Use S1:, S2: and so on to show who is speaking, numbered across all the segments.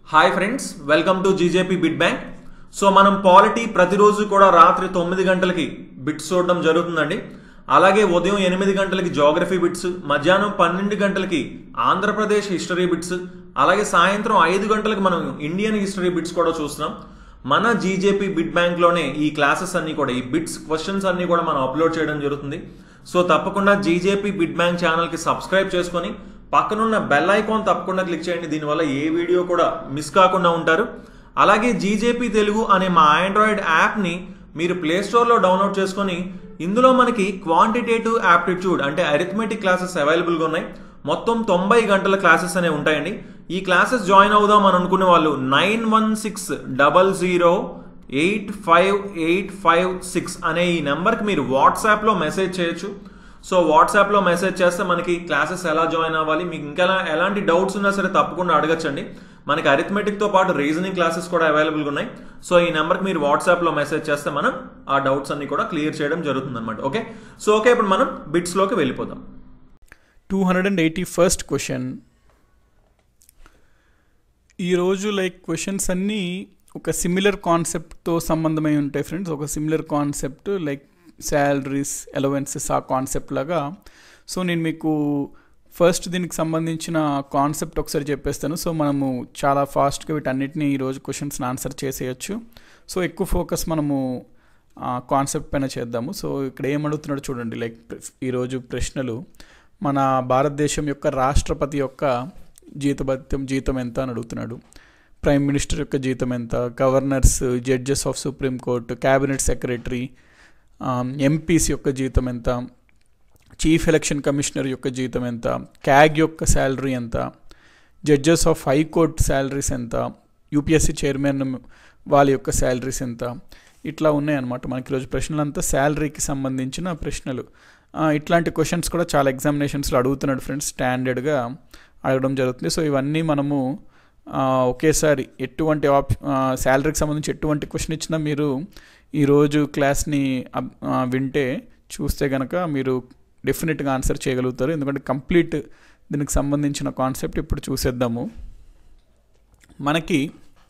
S1: hi friends welcome to GJP bit bank so మనం polity ప్రతిరోజు కూడా రాత్రి తొమ్మిది గంటలకి బిట్స్ చూడడం జరుగుతుందండి అలాగే ఉదయం ఎనిమిది గంటలకి జోగ్రఫీ బిట్స్ మధ్యాహ్నం పన్నెండు గంటలకి ఆంధ్రప్రదేశ్ హిస్టరీ బిట్స్ అలాగే సాయంత్రం ఐదు గంటలకు మనం ఇండియన్ హిస్టరీ బిట్స్ కూడా చూస్తున్నాం మన జీజేపీ బిట్ బ్యాంక్లోనే ఈ క్లాసెస్ అన్ని కూడా ఈ బిట్స్ క్వశ్చన్స్ అన్ని కూడా మనం అప్లోడ్ చేయడం జరుగుతుంది సో తప్పకుండా జీజేపీ బిట్ బ్యాంక్ ఛానల్కి సబ్స్క్రైబ్ చేసుకొని పక్కనున్న బెల్ ఐకాన్ తప్పకుండా క్లిక్ చేయండి దీనివల్ల ఏ వీడియో కూడా మిస్ కాకుండా ఉంటారు అలాగే జీజేపీ తెలుగు అనే మా ఆండ్రాయిడ్ యాప్ని మీరు ప్లే స్టోర్లో డౌన్లోడ్ చేసుకొని ఇందులో మనకి క్వాంటిటేటివ్ యాప్టిట్యూడ్ అంటే అరిథమెటిక్ క్లాసెస్ అవైలబుల్గా ఉన్నాయి మొత్తం తొంభై గంటల క్లాసెస్ అనేవి ఉంటాయండి ఈ క్లాసెస్ జాయిన్ అవుదాం అని అనుకునే వాళ్ళు nine one six double zero eight five eight five six అనే ఈ నెంబర్కి మీరు వాట్సాప్లో మెసేజ్ చేయొచ్చు సో వాట్సాప్లో మెసేజ్ చేస్తే మనకి క్లాసెస్ ఎలా జాయిన్ అవ్వాలి మీకు ఇంకా ఎలాంటి డౌట్స్ ఉన్నా సరే తప్పకుండా అడగచ్చండి మనకి అరిథమెటిక్తో పాటు రీజనింగ్ క్లాసెస్ కూడా అవైలబుల్గా ఉన్నాయి సో ఈ నెంబర్కి మీరు వాట్సాప్లో మెసేజ్ చేస్తే మనం ఆ డౌట్స్ అన్ని కూడా క్లియర్ చేయడం జరుగుతుంది అనమాట ఓకే సో ఓకే ఇప్పుడు మనం బిట్స్లోకి వెళ్ళిపోదాం
S2: two hundred and eighty first question ఈరోజు లైక్ క్వశ్చన్స్ అన్నీ ఒక సిమిలర్ కాన్సెప్ట్తో సంబంధమై ఉంటాయి ఫ్రెండ్స్ ఒక similar concept like salaries allowances ఆ కాన్సెప్ట్ లాగా సో నేను మీకు ఫస్ట్ దీనికి సంబంధించిన కాన్సెప్ట్ ఒకసారి చెప్పేస్తాను సో మనము చాలా ఫాస్ట్గా వీటన్నిటిని ఈరోజు క్వశ్చన్స్ని ఆన్సర్ చేసేయచ్చు సో ఎక్కువ ఫోకస్ మనము కాన్సెప్ట్ పైన చేద్దాము సో ఇక్కడ ఏమడుగుతున్నాడు చూడండి లైక్ ఈరోజు ప్రశ్నలు మన భారతదేశం యొక్క రాష్ట్రపతి యొక్క జీతభత్యం జీతం ఎంత అని అడుగుతున్నాడు ప్రైమ్ మినిస్టర్ యొక్క జీతం ఎంత governors judges of supreme court cabinet secretary MPs యొక్క జీతం ఎంత చీఫ్ ఎలక్షన్ కమిషనర్ యొక్క జీతం ఎంత క్యాగ్ యొక్క శాలరీ ఎంత జడ్జెస్ ఆఫ్ హైకోర్టు శాలరీస్ ఎంత యూపీఎస్సీ చైర్మన్ వాళ్ళ యొక్క శాలరీస్ ఎంత ఇట్లా ఉన్నాయన్నమాట మనకి ఈరోజు ప్రశ్నలంతా శాలరీకి సంబంధించిన ప్రశ్నలు ఇట్లాంటి క్వశ్చన్స్ కూడా చాలా ఎగ్జామినేషన్స్లో అడుగుతున్నాడు ఫ్రెండ్స్ స్టాండర్డ్గా అడగడం జరుగుతుంది సో ఇవన్నీ మనము ఒకేసారి ఎటువంటి ఆప్ శాలరీకి సంబంధించి ఎటువంటి క్వశ్చన్ ఇచ్చినా మీరు ఈరోజు క్లాస్ని వింటే చూస్తే కనుక మీరు డెఫినెట్గా ఆన్సర్ చేయగలుగుతారు ఎందుకంటే కంప్లీట్ దీనికి సంబంధించిన కాన్సెప్ట్ ఇప్పుడు చూసేద్దాము మనకి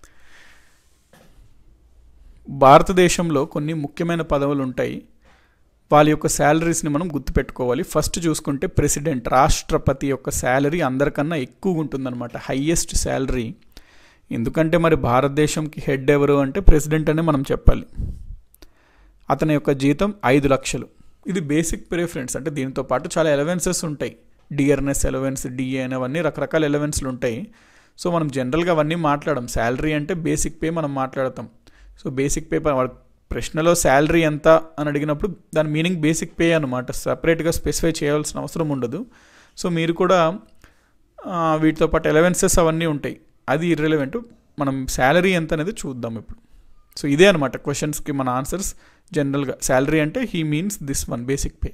S2: భారతదేశంలో కొన్ని ముఖ్యమైన పదవులు ఉంటాయి వాళ్ళ యొక్క శాలరీస్ని మనం గుర్తుపెట్టుకోవాలి ఫస్ట్ చూసుకుంటే ప్రెసిడెంట్ రాష్ట్రపతి యొక్క శాలరీ అందరికన్నా ఎక్కువగా ఉంటుందన్నమాట హయ్యెస్ట్ శాలరీ ఎందుకంటే మరి భారతదేశంకి హెడ్ ఎవరు అంటే ప్రెసిడెంట్ అనే మనం చెప్పాలి అతని యొక్క జీతం ఐదు లక్షలు ఇది బేసిక్ ప్రిఫరెన్స్ అంటే దీంతో పాటు చాలా ఎలవెన్సెస్ ఉంటాయి డిఆర్ఎన్ఎస్ ఎలవెన్స్ డిఏ అవన్నీ రకరకాల ఎలవెన్స్లు ఉంటాయి సో మనం జనరల్గా అవన్నీ మాట్లాడడం శాలరీ అంటే బేసిక్ పే మనం మాట్లాడతాం సో బేసిక్ పే ప్రశ్నలో శాలరీ ఎంత అని అడిగినప్పుడు దాని మీనింగ్ బేసిక్ పే అనమాట సపరేట్గా స్పెసిఫై చేయాల్సిన అవసరం ఉండదు సో మీరు కూడా వీటితో పాటు ఎలవెన్సెస్ అవన్నీ ఉంటాయి అది ఇర్రెలవెంట్ మనం శాలరీ ఎంత అనేది చూద్దాం ఇప్పుడు సో ఇదే అనమాట క్వశ్చన్స్కి మన ఆన్సర్స్ జనరల్గా శాలరీ అంటే he means this one basic pay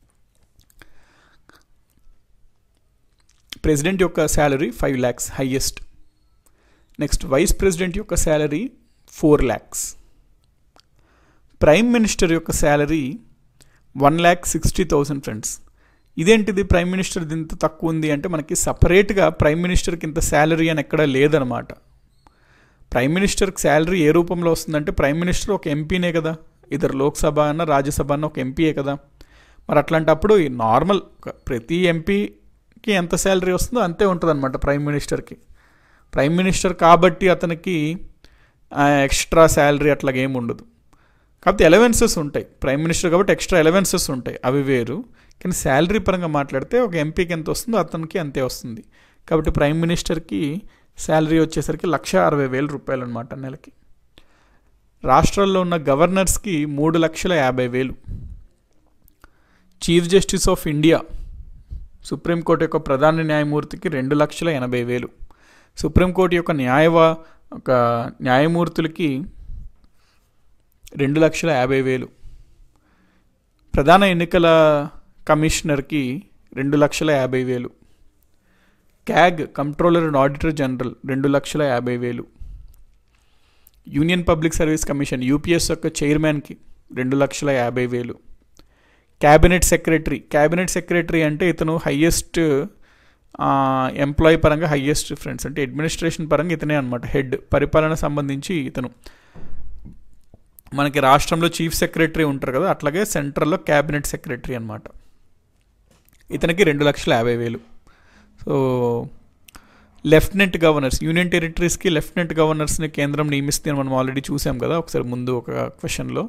S2: president యొక్క salary five lakhs highest next vice president యొక్క salary four lakhs prime minister యొక్క salary one lakh sixty thousand friends ఇదేంటిది ప్రైమ్ మినిస్టర్ ఇంత తక్కువ ఉంది అంటే మనకి సపరేట్గా ప్రైమ్ మినిస్టర్కి ఇంత శాలరీ అని ఎక్కడ లేదనమాట ప్రైమ్ మినిస్టర్కి శాలరీ ఏ రూపంలో వస్తుందంటే ప్రైమ్ మినిస్టర్ ఒక ఎంపీనే కదా ఇద్దరు లోక్సభ అన్న రాజ్యసభ అన్న ఒక ఎంపీయే కదా మరి అట్లాంటప్పుడు నార్మల్ ప్రతి ఎంపీకి ఎంత శాలరీ వస్తుందో అంతే ఉంటుంది అనమాట ప్రైమ్ మినిస్టర్కి ప్రైమ్ మినిస్టర్ కాబట్టి అతనికి ఎక్స్ట్రా శాలరీ అట్లాగేం ఉండదు కాకపోతే ఎలవెన్సెస్ ఉంటాయి ప్రైమ్ మినిస్టర్ కాబట్టి ఎక్స్ట్రా ఎలవెన్సెస్ ఉంటాయి అవి వేరు కానీ శాలరీ పరంగా మాట్లాడితే ఒక ఎంపీకి ఎంత వస్తుందో అతనికి అంతే వస్తుంది కాబట్టి ప్రైమ్ మినిస్టర్కి శాలరీ వచ్చేసరికి లక్ష అరవై వేల రూపాయలు అనమాట నెలకి రాష్ట్రాల్లో ఉన్న గవర్నర్స్కి మూడు లక్షల యాభై వేలు chief justice of India supreme court యొక్క ప్రధాన న్యాయమూర్తికి రెండు లక్షల ఎనభై వేలు సుప్రీంకోర్టు యొక్క న్యాయవా ఒక న్యాయమూర్తులకి రెండు లక్షల యాభై వేలు ప్రధాన ఎన్నికల కమిషనర్కి రెండు లక్షల యాభై వేలు CAG controller and auditor general రెండు లక్షల యాభై వేలు union public service commission UPSC యొక్క చైర్మన్కి రెండు లక్షల యాభై వేలు క్యాబినెట్ సెక్రటరీ క్యాబినెట్ సెక్రటరీ అంటే ఇతను హయ్యెస్ట్ ఎంప్లాయీ పరంగా హయ్యెస్ట్ ఫ్రెండ్స్ అంటే అడ్మినిస్ట్రేషన్ పరంగా ఇతనే అనమాట హెడ్ పరిపాలన సంబంధించి ఇతను మనకి రాష్ట్రంలో చీఫ్ సెక్రటరీ ఉంటారు కదా అట్లాగే సెంట్రల్లో క్యాబినెట్ సెక్రటరీ అనమాట ఇతనికి రెండు లక్షల యాభై వేలు సో లెఫ్టినెంట్ గవర్నర్స్ యూనియన్ టెరిటరీస్కి లెఫ్టినెంట్ గవర్నర్స్ని కేంద్రం నియమిస్తే మనం ఆల్రెడీ చూసాం కదా ఒకసారి ముందు ఒక క్వశ్చన్లో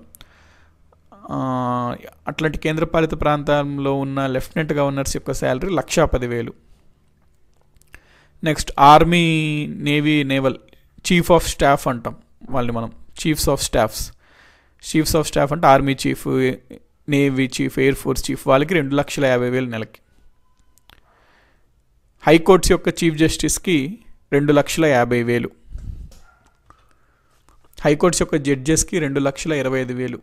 S2: అట్లాంటి కేంద్రపాలిత ప్రాంతంలో ఉన్న లెఫ్టినెంట్ గవర్నర్స్ యొక్క శాలరీ లక్షా పదివేలు next army navy naval chief of staff అంటాం వాళ్ళని మనం chiefs of staffs chiefs of staff అంటే army chief navy chief air force chief వాళ్ళకి రెండు లక్షల యాభై వేలు నెలకి హైకోర్ట్స్ యొక్క చీఫ్ జస్టిస్కి రెండు లక్షల యాభై వేలు హైకోర్ట్స్ యొక్క జడ్జెస్కి రెండు లక్షల ఇరవై ఐదు వేలు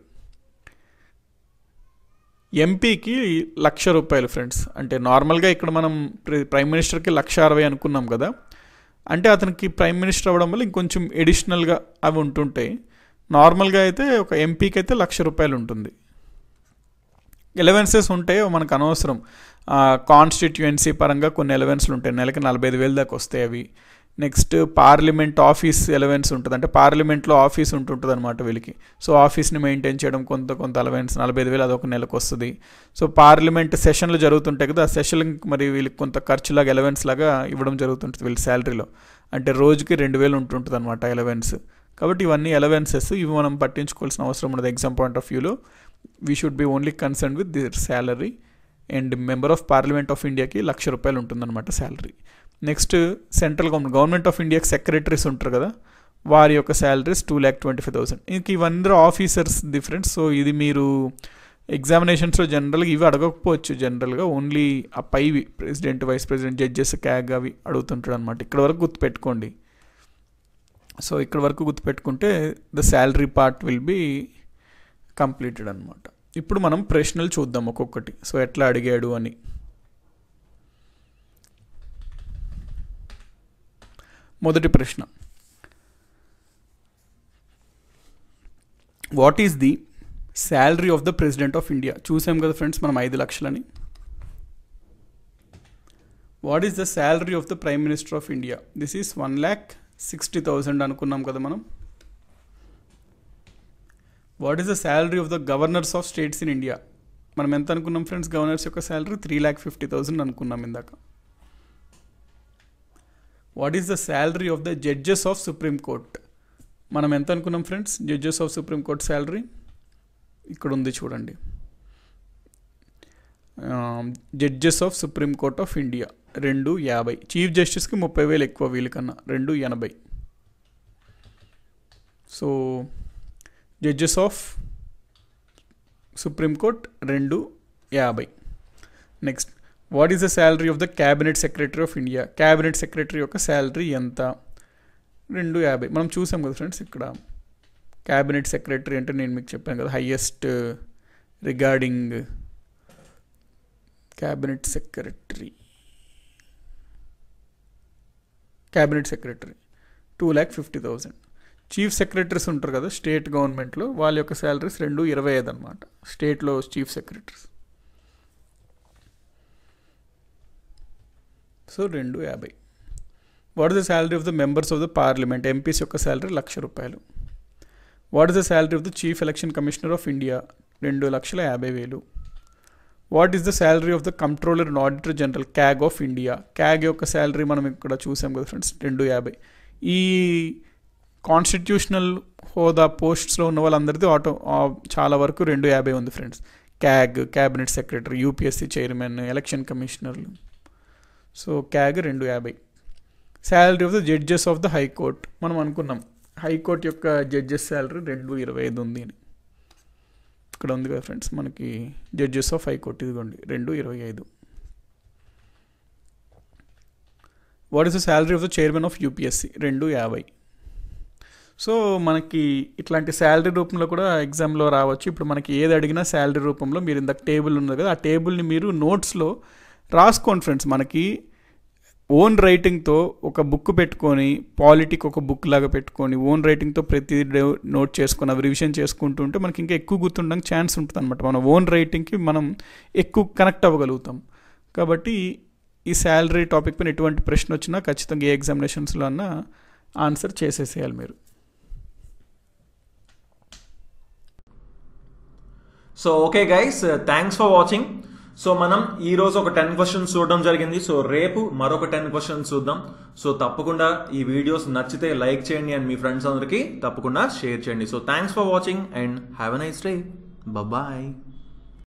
S2: ఎంపీకి లక్ష రూపాయలు ఫ్రెండ్స్ అంటే నార్మల్గా ఇక్కడ మనం ప్రైమ్ మినిస్టర్కి లక్ష అరవై అనుకున్నాం కదా అంటే అతనికి ప్రైమ్ మినిస్టర్ అవ్వడం వల్ల ఇంకొంచెం ఎడిషనల్గా అవి ఉంటుంటాయి నార్మల్గా అయితే ఒక ఎంపీకి అయితే లక్ష రూపాయలు ఉంటుంది ఎలవెన్సెస్ ఉంటాయి మనకు అనవసరం కాన్స్టిట్యుయెన్సీ పరంగా కొన్ని ఎలవెన్స్లు ఉంటాయి నెలకి నలభై ఐదు వేలు దాకా వస్తాయి అవి నెక్స్ట్ పార్లమెంట్ ఆఫీస్ ఎలవెన్స్ ఉంటుంది అంటే పార్లమెంట్లో ఆఫీస్ ఉంటుంటుంది అనమాట వీళ్ళకి సో ఆఫీస్ని మెయింటైన్ చేయడం కొంత కొంత అలవెన్స్ నలభై ఐదు వేలు అదొక నెలకు వస్తుంది సో పార్లమెంట్ సెషన్లు జరుగుతుంటాయి కదా ఆ సెషన్ మరి వీళ్ళకి కొంత ఖర్చులాగా ఎలవెన్స్ లాగా ఇవ్వడం జరుగుతుంటుంది వీళ్ళ శాలరీలో అంటే రోజుకి రెండు వేలు ఉంటుంటుంది అనమాట ఎలవెన్స్ కాబట్టి ఇవన్నీ ఎలవెన్సెస్ ఇవి మనం పట్టించుకోవాల్సిన అవసరం ఉండదు ఎగ్జామ్ పాయింట్ ఆఫ్ వ్యూలో we should be only concern with their salary and member of parliament of ఇండియాకి లక్ష రూపాయలు ఉంటుందన్నమాట salary next central government government of ఇండియాకి సెక్రటరీస్ ఉంటారు కదా వారి యొక్క salaries two lakh twenty five thousand ఇంక ఇవన్నీ ఆఫీసర్స్ డిఫరెన్స్ సో ఇది మీరు ఎగ్జామినేషన్స్లో జనరల్గా ఇవి అడగకపోవచ్చు జనరల్గా ఓన్లీ ఆ పైవి president vice president judges CAG అవి అడుగుతుంటాడు అనమాట ఇక్కడ వరకు గుర్తుపెట్టుకోండి సో ఇక్కడ వరకు గుర్తుపెట్టుకుంటే the salary part will be completed అనమాట ఇప్పుడు మనం ప్రశ్నలు చూద్దాం ఒక్కొక్కటి సో ఎట్లా అడిగాడు అని మొదటి ప్రశ్న what is the salary of the president of India చూసాం కదా ఫ్రెండ్స్ మనం ఐదు లక్షలని what is the salary of the prime minister of India this is one lakh sixty thousand అనుకున్నాం కదా మనం what is the salary of the governors of states in India మనం ఎంత అనుకున్నాం ఫ్రెండ్స్ గవర్నర్స్ యొక్క salary three lakh fifty thousand అనుకున్నాం ఇందాక what is the salary of the judges of supreme court మనం ఎంత అనుకున్నాం friends judges of supreme court salary ఇక్కడ ఉంది చూడండి judges of supreme court of India రెండు యాభై చీఫ్ జస్టిస్కి ముప్పై వేలు ఎక్కువ వీళ్ళకన్నా రెండు ఎనభై so judges of supreme court రెండు యాభై next what is the salary of the cabinet secretary of India cabinet secretary యొక్క శాలరీ ఎంత రెండు యాభై మనం చూసాం కదా ఫ్రెండ్స్ ఇక్కడ క్యాబినెట్ సెక్రటరీ అంటే నేను మీకు చెప్పాను కదా highest regarding cabinet secretary cabinet secretary two lakh fifty thousand chief secretaries ఉంటారు కదా స్టేట్ గవర్నమెంట్లో వాళ్ళ యొక్క శాలరీస్ రెండు ఇరవై ఐదు అనమాట స్టేట్లో చీఫ్ సెక్రటరీస్ సో రెండు యాభై what is the salary of the members of the parliament MPs యొక్క శాలరీ లక్ష రూపాయలు what is the salary of the chief election commissioner of India రెండు లక్షల యాభై వేలు what is the salary of the controller and auditor general CAG of India CAG యొక్క salary మనం ఇక్కడ చూసాం కదా ఫ్రెండ్స్ రెండు యాభై ఈ కాన్స్టిట్యూషనల్ హోదా పోస్ట్స్లో ఉన్న వాళ్ళందరిది ఆటో చాలా వరకు రెండు యాభై ఉంది friends CAG cabinet secretary UPSC chairman election కమిషనర్లు సో క్యాగ్ రెండు యాభై salary of the judges of the high court మనం అనుకున్నాం హైకోర్టు యొక్క జడ్జెస్ శాలరీ రెండు ఇరవై ఐదు ఉంది అని ఇక్కడ ఉంది కదా ఫ్రెండ్స్ మనకి జడ్జెస్ ఆఫ్ హైకోర్టు ఇదిగోండి రెండు ఇరవై ఐదు what is the salary of the chairman of UPSC రెండు యాభై సో మనకి ఇట్లాంటి శాలరీ రూపంలో కూడా ఎగ్జామ్లో రావచ్చు ఇప్పుడు మనకి ఏది అడిగినా శాలరీ రూపంలో మీరు ఇందాక టేబుల్ ఉంది కదా ఆ టేబుల్ని మీరు నోట్స్లో రాసుకోండి ఫ్రెండ్స్ మనకి ఓన్ రైటింగ్తో ఒక బుక్ పెట్టుకొని పాలిటిక్ ఒక బుక్ లాగా పెట్టుకొని ఓన్ రైటింగ్తో ప్రతి నోట్ చేసుకొని అవి రివిజన్ చేసుకుంటూ ఉంటే మనకి ఇంకా ఎక్కువ గుర్తుండడానికి ఛాన్స్ ఉంటుంది అనమాట మన ఓన్ రైటింగ్కి మనం ఎక్కువ కనెక్ట్ అవ్వగలుగుతాం కాబట్టి ఈ శాలరీ టాపిక్ పైన ఎటువంటి ప్రశ్న వచ్చినా ఖచ్చితంగా ఏ ఎగ్జామినేషన్స్లో అన్నా ఆన్సర్ చేసేసేయాలి మీరు
S1: so okay guys thanks for watching so మనం ఈ రోజు ఒక టెన్ క్వశ్చన్స్ చూడడం జరిగింది సో రేపు మరొక టెన్ క్వశ్చన్స్ చూద్దాం సో తప్పకుండా ఈ వీడియోస్ నచ్చితే లైక్ చేయండి అండ్ మీ ఫ్రెండ్స్ అందరికీ తప్పకుండా షేర్ చేయండి so thanks for watching and have a nice day bye